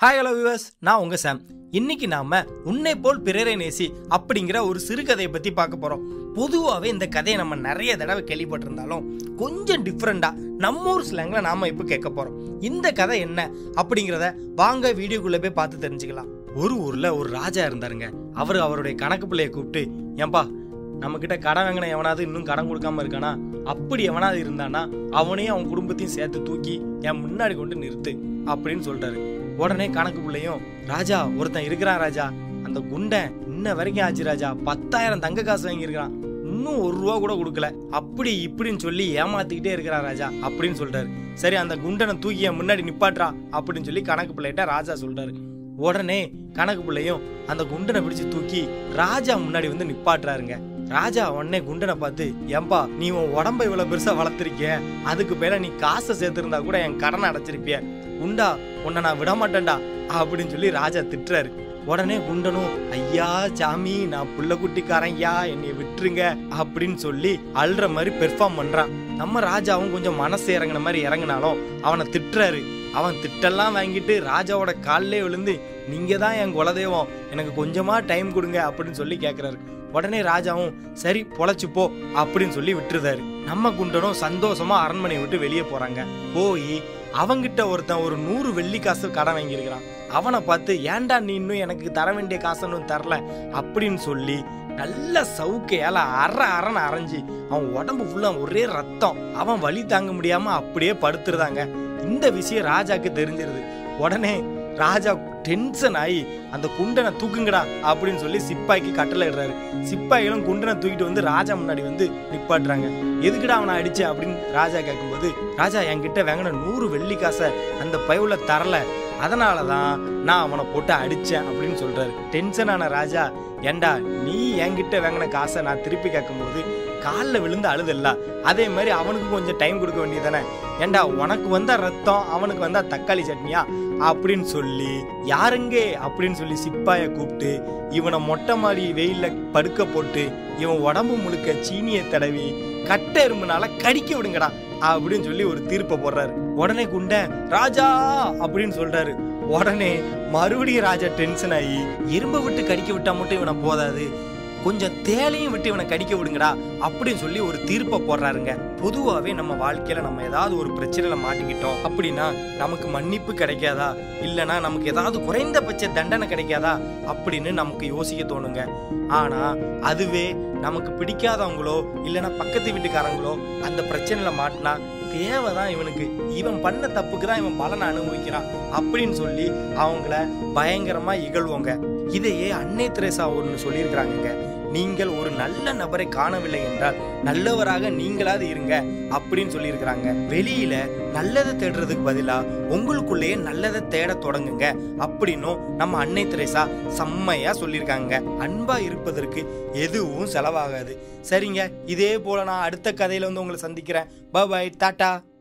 hi hello viewers நான் உங்க சாம் இன்னைக்கு நாம உன்னை போல் பிறரை நேசி அப்படிங்கிற ஒரு சிறுகதையை பத்தி பார்க்க போறோம் பொதுவாகவே இந்த கதையை நம்ம நிறைய தடவை கேள்விப்பட்டிருந்தாலும் கொஞ்சம் டிஃப்ரெண்டா நம்ம ஊர் ஸ்லாங்ல நாம இப்போ கேட்க போறோம் இந்த கதை என்ன அப்படிங்கிறத வாங்க வீடியோக்குள்ள போய் பார்த்து தெரிஞ்சுக்கலாம் ஒரு ஊர்ல ஒரு ராஜா இருந்தாருங்க அவர் அவருடைய கணக்கு பிள்ளைய கூப்பிட்டு ஏன்பா நம்ம கிட்ட கடன் வாங்கின எவனாவது இன்னும் கடன் கொடுக்காம இருக்கானா அப்படி எவனாவது இருந்தானா அவனையும் அவன் குடும்பத்தையும் சேர்த்து தூக்கி என் முன்னாடி கொண்டு நிறுத்து அப்படின்னு சொல்றாரு உடனே கணக்கு பிள்ளையும் ராஜா ஒருத்தன் இருக்கிறான் ராஜா அந்த குண்டன் இன்ன வரைக்கும் ஆச்சு ராஜா பத்தாயிரம் தங்க காசு வாங்கியிருக்கிறான் இன்னும் ஒரு ரூபா கூட கொடுக்கல அப்படி இப்படின்னு சொல்லி ஏமாத்திக்கிட்டே இருக்கிறான் ராஜா அப்படின்னு சொல்றாரு சரி அந்த குண்டனை தூக்கி என் முன்னாடி நிப்பாட்றா அப்படின்னு சொல்லி கணக்கு பிள்ளைகிட்ட ராஜா சொல்றாரு உடனே கணக்கு பிள்ளையும் அந்த குண்டனை பிடிச்சு தூக்கி ராஜா முன்னாடி வந்து நிப்பாட்டுறாருங்க ராஜா உடனே குண்டனை பார்த்து ஏன்பா நீ உன் உடம்ப இவ்வளவு பெருசா வளர்த்திருக்க அதுக்கு மேல நீ காசை சேர்த்திருந்தா கூட என் கடனை அடைச்சிருப்பிய குண்டா உன்னை நான் விட மாட்டேன்டா அப்படின்னு சொல்லி ராஜா திட்டுறாரு உடனே குண்டனும் ஐயா சாமி நான் புள்ள குட்டிக்காரன் ஐயா என்னை விட்டுருங்க அப்படின்னு சொல்லி அல்ற மாதிரி பெர்ஃபார்ம் பண்றான் நம்ம ராஜாவும் கொஞ்சம் மனசு இறங்கின மாதிரி இறங்கினாலும் அவனை திட்டுறாரு அவன் திட்டெல்லாம் வாங்கிட்டு ராஜாவோட காலிலே விழுந்து நீங்க தான் என் குலதெய்வம் எனக்கு கொஞ்சமா டைம் கொடுங்க அப்படின்னு சொல்லி கேட்குறாரு உடனே ராஜாவும் சரி பொழைச்சு போ அப்படின்னு சொல்லி விட்டுருதாரு நம்ம குண்டனும் சந்தோஷமா அரண்மனையை விட்டு வெளியே போறாங்க போய் அவங்கிட்ட ஒருத்தன் ஒரு நூறு வெள்ளி காசு கடன் வாங்கியிருக்கிறான் அவனை பார்த்து ஏன்டா நீ இன்னும் எனக்கு தர வேண்டிய காசு இன்னும் தரல அப்படின்னு சொல்லி நல்ல சவுக்கையால அற அறன்னு அரைஞ்சி அவன் உடம்பு ஃபுல்லா ஒரே ரத்தம் அவன் வலி தாங்க முடியாம அப்படியே படுத்துருதாங்க இந்த விஷயம் ராஜாக்கு தெரிஞ்சிருது உடனே ராஜா டென்ஷன் ஆகி அந்த குண்டனை தூக்குங்கடா அப்படின்னு சொல்லி சிப்பாய்க்கு கட்டளை இடுறாரு சிப்பாய்களும் குண்டனை தூக்கிட்டு வந்து ராஜா முன்னாடி வந்து நிப்பாட்டுறாங்க எதுக்குடா அவனை அடிச்ச அப்படின்னு ராஜா கேட்கும்போது ராஜா என்கிட்ட வாங்கின நூறு வெள்ளி காசை அந்த பயவுல தரல அதனால தான் நான் அவனை போட்டு அடிச்சேன் அப்படின்னு சொல்றாரு டென்ஷனான ராஜா ஏண்டா நீ என்கிட்ட வாங்கின காசை நான் திருப்பி கேட்கும்போது காலில் விழுந்து அழுதல்ல அதே மாதிரி அவனுக்கு கொஞ்சம் டைம் கொடுக்க வேண்டியதானே ஏண்டா உனக்கு வந்தா ரத்தம் அவனுக்கு வந்தா தக்காளி சட்னியா அப்படின்னு சொல்லி யாருங்க அப்படின்னு சொல்லி சிப்பாய கூப்பிட்டு இவனை மொட்டை மாடி வெயில்ல படுக்க போட்டு இவன் உடம்பு முழுக்க சீனியை தடவி கட்ட எறும்புனால கடிக்க விடுங்கடா அப்படின்னு சொல்லி ஒரு தீர்ப்பை போடுறாரு உடனே குண்ட ராஜா அப்படின்னு சொல்றாரு உடனே மறுபடியும் ராஜா டென்ஷன் ஆகி எறும்பை விட்டு கடிக்க விட்டா மட்டும் இவனை போதாது கொஞ்சம் தேலையும் விட்டு இவனை கடிக்க விடுங்கடா அப்படின்னு சொல்லி ஒரு தீர்ப்பை போடுறாருங்க பொதுவாகவே நம்ம வாழ்க்கையில நம்ம ஏதாவது ஒரு பிரச்சனையில மாட்டிக்கிட்டோம் அப்படின்னா நமக்கு மன்னிப்பு கிடைக்காதா இல்லைன்னா நமக்கு ஏதாவது குறைந்தபட்ச தண்டனை கிடைக்காதா அப்படின்னு நமக்கு யோசிக்க தோணுங்க ஆனா அதுவே நமக்கு பிடிக்காதவங்களோ இல்லைன்னா பக்கத்து வீட்டுக்காரங்களோ அந்த பிரச்சனையில மாட்டினா தேவைதான் இவனுக்கு இவன் பண்ண தப்புக்கு தான் இவன் பலனை அனுபவிக்கிறான் அப்படின்னு சொல்லி அவங்கள பயங்கரமா இகழ்வோங்க இதையே அன்னை திரேசா ஒன்று சொல்லியிருக்கிறாங்கங்க நீங்கள் ஒரு நல்ல நபரை காணவில்லை என்றால் நல்லவராக நீங்களாவது இருங்க அப்படின்னு சொல்லியிருக்கிறாங்க வெளியில நல்லதை தேடுறதுக்கு பதிலா உங்களுக்குள்ளேயே நல்லதை தேட தொடங்குங்க அப்படின்னும் நம்ம அன்னை திரேசா செம்மையா சொல்லியிருக்காங்க அன்பா இருப்பதற்கு எதுவும் செலவாகாது சரிங்க இதே போல நான் அடுத்த கதையில வந்து உங்களை சந்திக்கிறேன் பாய் டாட்டா